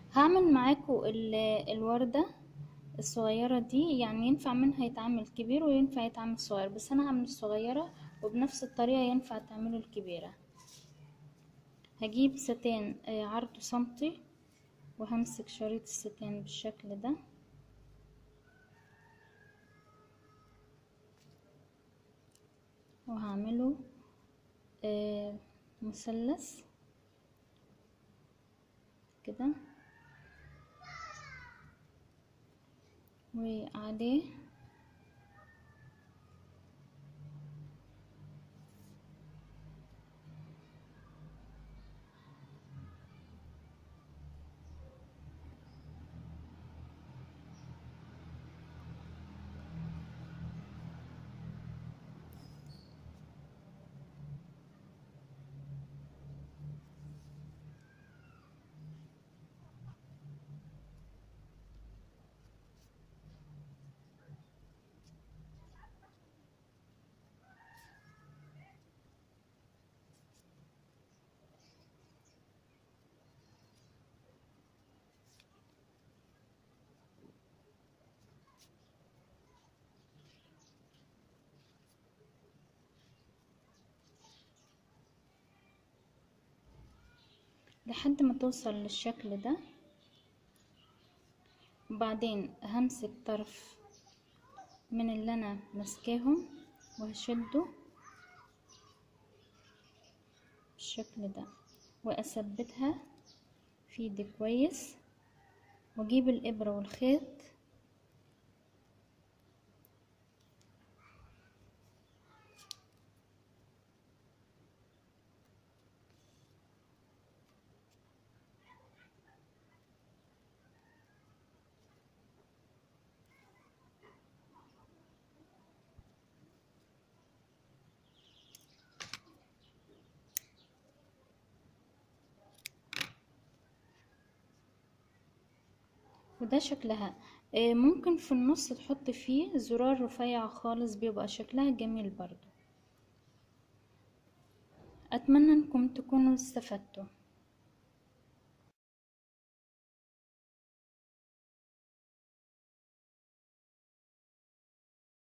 هعمل معاكم ال- الوردة الصغيرة دي يعني ينفع منها يتعمل كبير وينفع يتعمل صغير بس انا هعمل الصغيرة وبنفس الطريقة ينفع تعملوا الكبيرة هجيب ستان آه، عرضه سنتي وهمسك شريط الستان بالشكل ده وهعمله آه، مثلث كده وعليه لحد ما توصل للشكل ده وبعدين همسك طرف من اللي انا ماسكاهم وهشده بالشكل ده واثبتها في ايدي كويس واجيب الابرة والخيط وده شكلها آه، ممكن في النص تحط فيه زرار رفيع خالص بيبقى شكلها جميل برضو اتمنى انكم تكونوا استفدتوا